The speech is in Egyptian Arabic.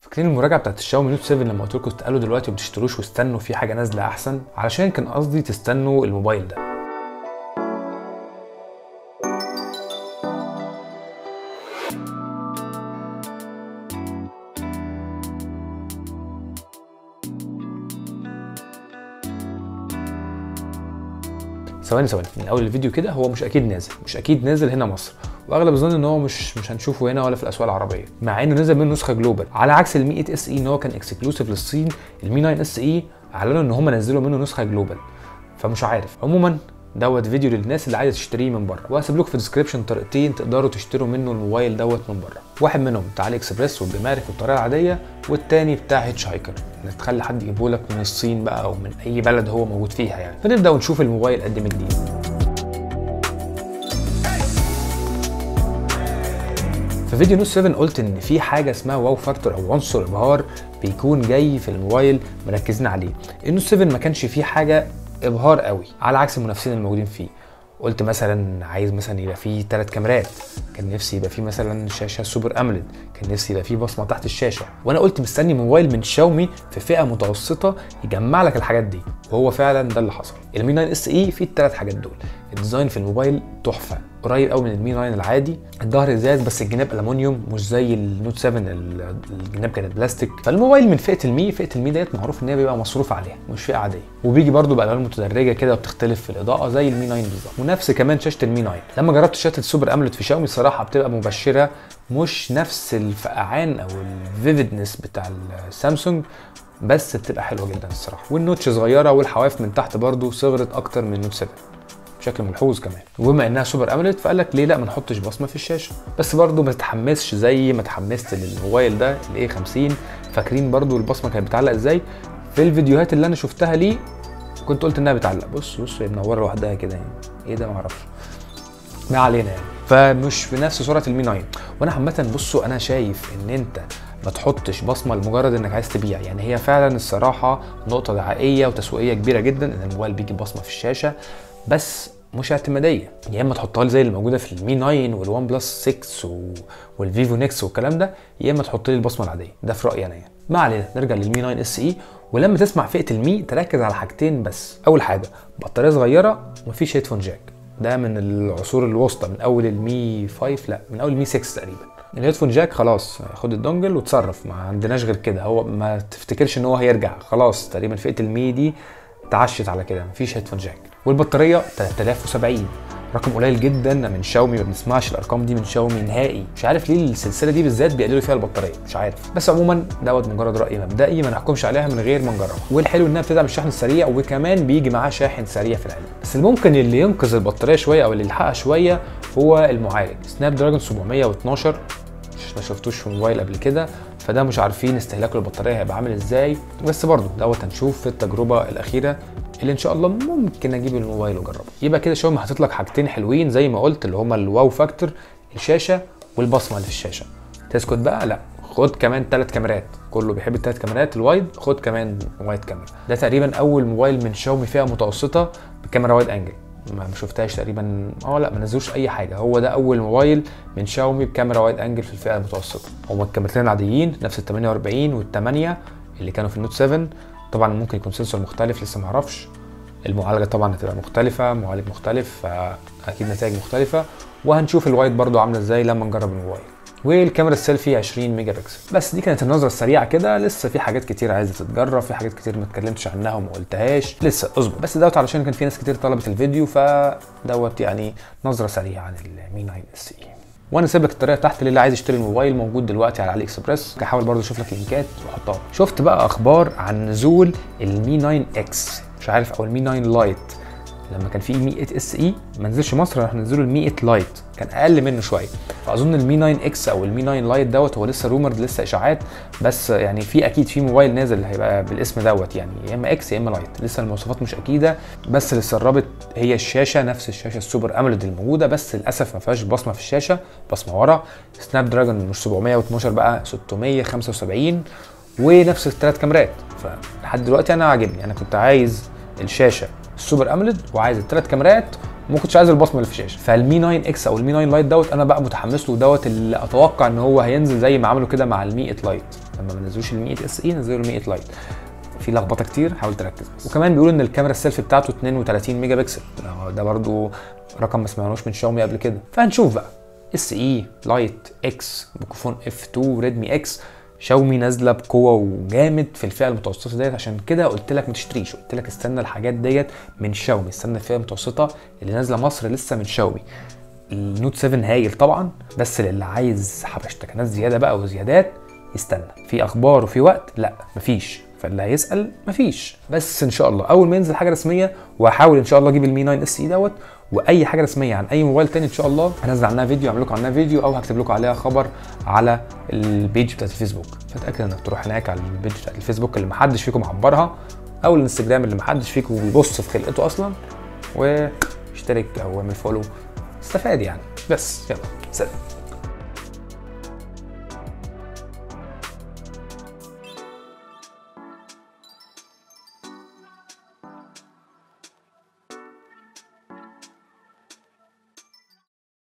فاكرين المراجعه بتاعت الشاومي نوت 7 لما قلت لكم تتقالوا دلوقتي وما تشتروش واستنوا في حاجه نازله احسن علشان كان قصدي تستنوا الموبايل ده ثواني ثواني من اول الفيديو كده هو مش اكيد نازل مش اكيد نازل هنا مصر واغلب الظن ان هو مش مش هنشوفه هنا ولا في الاسواق العربيه مع انه نزل منه نسخه جلوبال على عكس ال 100 اس اي ان هو كان اكسكلوسيف للصين ال 100 اس اي اعلنوا ان هم نزلوا منه نسخه جلوبال فمش عارف عموما دوت فيديو للناس اللي عايزه تشتريه من بره وهسيب لكم في الديسكربشن طريقتين تقدروا تشتروا منه الموبايل دوت من بره واحد منهم بتاع علي اكسبريس والجمارك والطريقه العاديه والتاني بتاع هيتش هايكر انك تخلي حد يجيبه لك من الصين بقى او من اي بلد هو موجود فيها يعني فنبدا ونشوف الموبايل قد جديد في فيديو نوت 7 قلت ان في حاجه اسمها واو فاكتور او عنصر ابهار بيكون جاي في الموبايل مركزين عليه النوت 7 ما كانش فيه حاجه ابهار قوي على عكس المنافسين الموجودين فيه قلت مثلا عايز مثلا يبقى فيه ثلاث كاميرات كان نفسي يبقى فيه مثلا شاشه سوبر اموليد كان نفسي يبقى فيه بصمه تحت الشاشه وانا قلت مستني موبايل من شاومي في فئه متوسطه يجمع لك الحاجات دي وهو فعلا ده اللي حصل المي 9 اس اي فيه الثلاث حاجات دول الديزاين في الموبايل تحفه قريب قوي من المي 9 العادي الظهر ازاز بس الجناب الومنيوم مش زي النوت 7 الجناب كانت بلاستيك فالموبايل من فئه المي فئه المي ديت معروف ان هي بيبقى مصروف عليها مش فئه عاديه وبيجي برده بالوان متدرجه كده وبتختلف في الاضاءه زي المي 9 بالظبط ونفس كمان شاشه المي 9 لما جربت شاشه السوبر اموليد في شاومي الصراحه بتبقى مبشره مش نفس الفقعان او الفيفيدنس بتاع السامسونج بس بتبقى حلوه جدا الصراحه والنوتش صغيره والحواف من تحت برده صغرت اكتر من النوت 7 بشكل ملحوظ كمان وبما انها سوبر اموليد فقال لك ليه لا ما نحطش بصمه في الشاشه بس برضو ما تتحمسش زي ما اتحمست للموبايل ده الاي 50 فاكرين برضو البصمه كانت بتعلق ازاي في الفيديوهات اللي انا شفتها ليه كنت قلت انها بتعلق بص بص هي منوره لوحدها كده يعني ايه ده ما اعرفش ما علينا يعني فمش بنفس سرعه المي 9 وانا عامه بصوا انا شايف ان انت ما تحطش بصمه لمجرد انك عايز تبيع يعني هي فعلا الصراحه نقطه دعائيه وتسويقيه كبيره جدا ان الموبايل بيجي بصمه في الشاشه بس مش اعتماديه يا اما تحطها لي زي اللي موجوده في المي 9 والوان بلس 6 و... والفيفو نكس والكلام ده يا اما تحط لي البصمه العاديه ده في رايي انا يعني ما علينا نرجع للمي 9 اس اي ولما تسمع فئه المي تركز على حاجتين بس اول حاجه بطاريه صغيره ومفيش هيدفون جاك ده من العصور الوسطى من اول المي 5 لا من اول المي 6 تقريبا الهيدفون جاك خلاص خد الدونجل وتصرف ما عندناش غير كده هو ما تفتكرش ان هو هيرجع خلاص تقريبا فئه المي دي اتعشت على كده مفيش هيدفون جاك والبطاريه 3070 رقم قليل جدا من شاومي ما بنسمعش الارقام دي من شاومي نهائي مش عارف ليه السلسله دي بالذات بيقللوا فيها البطاريه مش عارف بس عموما دوت مجرد راي مبدئي ما نحكمش عليها من غير ما نجربها والحلو انها بتدعم الشحن السريع وكمان بيجي معاه شاحن سريع في العلبه بس الممكن اللي ينقذ البطاريه شويه او اللي يلحقها شويه هو المعالج سناب دراجون 712 ما شفتوش في موبايل قبل كده فده مش عارفين استهلاك البطاريه هيبقى عامل ازاي بس برضه دوت هنشوف في التجربه الاخيره اللي ان شاء الله ممكن اجيب الموبايل واجربه يبقى كده شاومي حاطط لك حاجتين حلوين زي ما قلت اللي هما الواو فاكتور الشاشه والبصمه اللي في الشاشه تسكت بقى لا خد كمان ثلاث كاميرات كله بيحب الثلاث كاميرات الوايد خد كمان وايد كاميرا ده تقريبا اول موبايل من شاومي فئه متوسطه بكاميرا وايد انجل ما شفتهاش تقريبا اه لا ما نزلوش اي حاجه هو ده اول موبايل من شاومي بكاميرا وايد انجل في الفئه المتوسطه هما الكاميرتين العاديين نفس ال 48 وال 8 اللي كانوا في النوت 7 طبعا ممكن يكون سنسور مختلف لسه ما اعرفش المعالجه طبعا هتبقى مختلفه معالج مختلف فاكيد نتائج مختلفه وهنشوف الوايد برضو عامله ازاي لما نجرب الموبايل والكاميرا السيلفي 20 ميجا بكسل بس دي كانت النظره السريعه كده لسه في حاجات كتير عايزه تتجرب في حاجات كتير ما اتكلمتش عنها وما قلتهاش لسه اصبر بس دوت علشان كان في ناس كتير طلبت الفيديو فدوت يعني نظره سريعه عن المي 9 اس اي وانا سايب لك الطريقه تحت للي عايز يشتري الموبايل موجود دلوقتي على علي اكسبريس هحاول برضه اشوف لك لينكات واحطها شفت بقى اخبار عن نزول المي 9 اكس مش عارف او المي 9 لايت لما كان في 100 اس اي ما نزلش مصر راح نزلوا ال 100 لايت كان اقل منه شويه فاظن المي 9 اكس او المي 9 لايت دوت هو لسه رومرد لسه اشاعات بس يعني في اكيد في موبايل نازل هيبقى بالاسم دوت يعني يا اما اكس يا اما لايت لسه المواصفات مش اكيده بس اللي سربت هي الشاشه نفس الشاشه السوبر اموليد الموجوده بس للاسف ما فيهاش بصمه في الشاشه بصمه ورا سناب دراجون مش 712 بقى 675 ونفس الثلاث كاميرات فلحد دلوقتي انا عاجبني انا كنت عايز الشاشه السوبر اموليد وعايز الثلاث كاميرات وما كنتش عايز البصمه اللي في الشاشه فالمي 9 اكس او المي 9 لايت دوت انا بقى متحمس له دوت اللي اتوقع ان هو هينزل زي ما عملوا كده مع المي 8 لايت لما ما نزلوش ال 100 اس اي نزلوا ال 100 لايت في لخبطه كتير حاول تركز بس وكمان بيقولوا ان الكاميرا السيلفي بتاعته 32 ميجا بكسل ده برضو رقم ما سمعناهوش من شاومي قبل كده فهنشوف بقى اس اي لايت اكس ميكروفون اف 2 ريدمي اكس شاومي نازله بقوه وجامد في الفئه المتوسطه ديت عشان كده قلت لك ما تشتريش قلت لك استنى الحاجات ديت من شاومي استنى الفئه المتوسطه اللي نازله مصر لسه من شاومي النوت 7 هايل طبعا بس للي عايز حبشتكنات زياده بقى وزيادات يستنى في اخبار وفي وقت لا مفيش فاللي هيسال مفيش بس ان شاء الله اول ما ينزل حاجه رسميه وهحاول ان شاء الله اجيب المي 9 اس اي دوت واي حاجه رسميه عن اي موبايل تاني ان شاء الله هنزل عنها فيديو اعمل لكم عنها فيديو او هكتب لكم عليها خبر على البيج بتاعت الفيسبوك فتاكد انك تروح هناك على البيج بتاعت الفيسبوك اللي محدش فيكم معبرها او الانستجرام اللي محدش فيكم بيبص في خلقته اصلا واشترك او اعمل فولو استفاد يعني بس يلا سلام